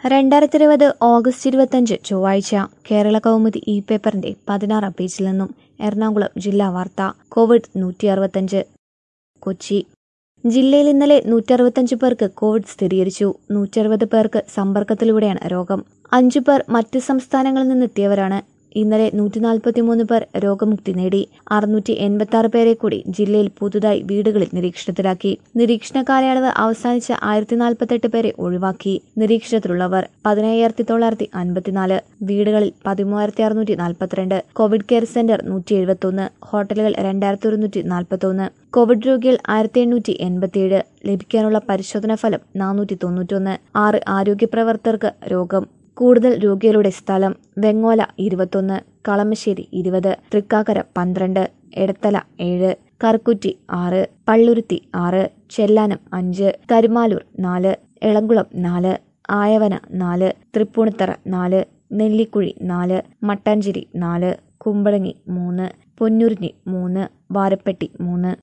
രണ്ടായിരത്തി ഇരുപത് ഓഗസ്റ്റ് ഇരുപത്തഞ്ച് ചൊവ്വാഴ്ച കേരള കൗമുദി ഇ പേപ്പറിന്റെ പതിനാറാം പേജിൽ നിന്നും എറണാകുളം ജില്ലാ വാർത്ത കോവിഡ് നൂറ്റി അറുപത്തഞ്ച് കൊച്ചി ജില്ലയിൽ ഇന്നലെ നൂറ്ററുപത്തഞ്ച് പേർക്ക് കോവിഡ് സ്ഥിരീകരിച്ചു നൂറ്ററുപത് പേർക്ക് സമ്പർക്കത്തിലൂടെയാണ് രോഗം അഞ്ചു പേർ മറ്റ് സംസ്ഥാനങ്ങളിൽ നിന്നെത്തിയവരാണ് ഇന്നലെ നൂറ്റി നാൽപ്പത്തിമൂന്ന് പേർ രോഗമുക്തി നേടി അറുന്നൂറ്റി എൺപത്തി ആറ് പേരെ കൂടി ജില്ലയിൽ പുതുതായി വീടുകളിൽ നിരീക്ഷണത്തിലാക്കി നിരീക്ഷണ കാലയളവ് അവസാനിച്ച ആയിരത്തി നാൽപ്പത്തെട്ട് പേരെ ഒഴിവാക്കി നിരീക്ഷണത്തിലുള്ളവർ പതിനയ്യായിരത്തി തൊള്ളായിരത്തി അൻപത്തിനാല് വീടുകളിൽ പതിമൂവായിരത്തി അറുന്നൂറ്റി നാൽപ്പത്തിരണ്ട് കോവിഡ് കെയർ സെന്റർ നൂറ്റി എഴുപത്തൊന്ന് ഹോട്ടലുകൾ രണ്ടായിരത്തി ഒരുന്നൂറ്റി നാൽപ്പത്തൊന്ന് കോവിഡ് രോഗികൾ ആയിരത്തി എണ്ണൂറ്റി എൺപത്തിയേഴ് ലഭിക്കാനുള്ള പരിശോധനാ ഫലം നാനൂറ്റി തൊണ്ണൂറ്റൊന്ന് ആറ് ആരോഗ്യ പ്രവർത്തകർക്ക് രോഗം കൂടുതൽ രോഗികളുടെ സ്ഥലം വെങ്ങോല ഇരുപത്തൊന്ന് കളമശ്ശേരി ഇരുപത് തൃക്കാക്കര പന്ത്രണ്ട് എടത്തല ഏഴ് കറുക്കുറ്റി ആറ് പള്ളുരുത്തി ആറ് ചെല്ലാനം അഞ്ച് കരുമാലൂർ നാല് എളംകുളം നാല് ആയവന നാല് തൃപ്പൂണിത്തറ നാല് നെല്ലിക്കുഴി നാല് മട്ടാഞ്ചേരി നാല് കുമ്പളങ്ങി മൂന്ന് പൊന്നുരുഞ്ഞി മൂന്ന് വാരപ്പെട്ടി മൂന്ന്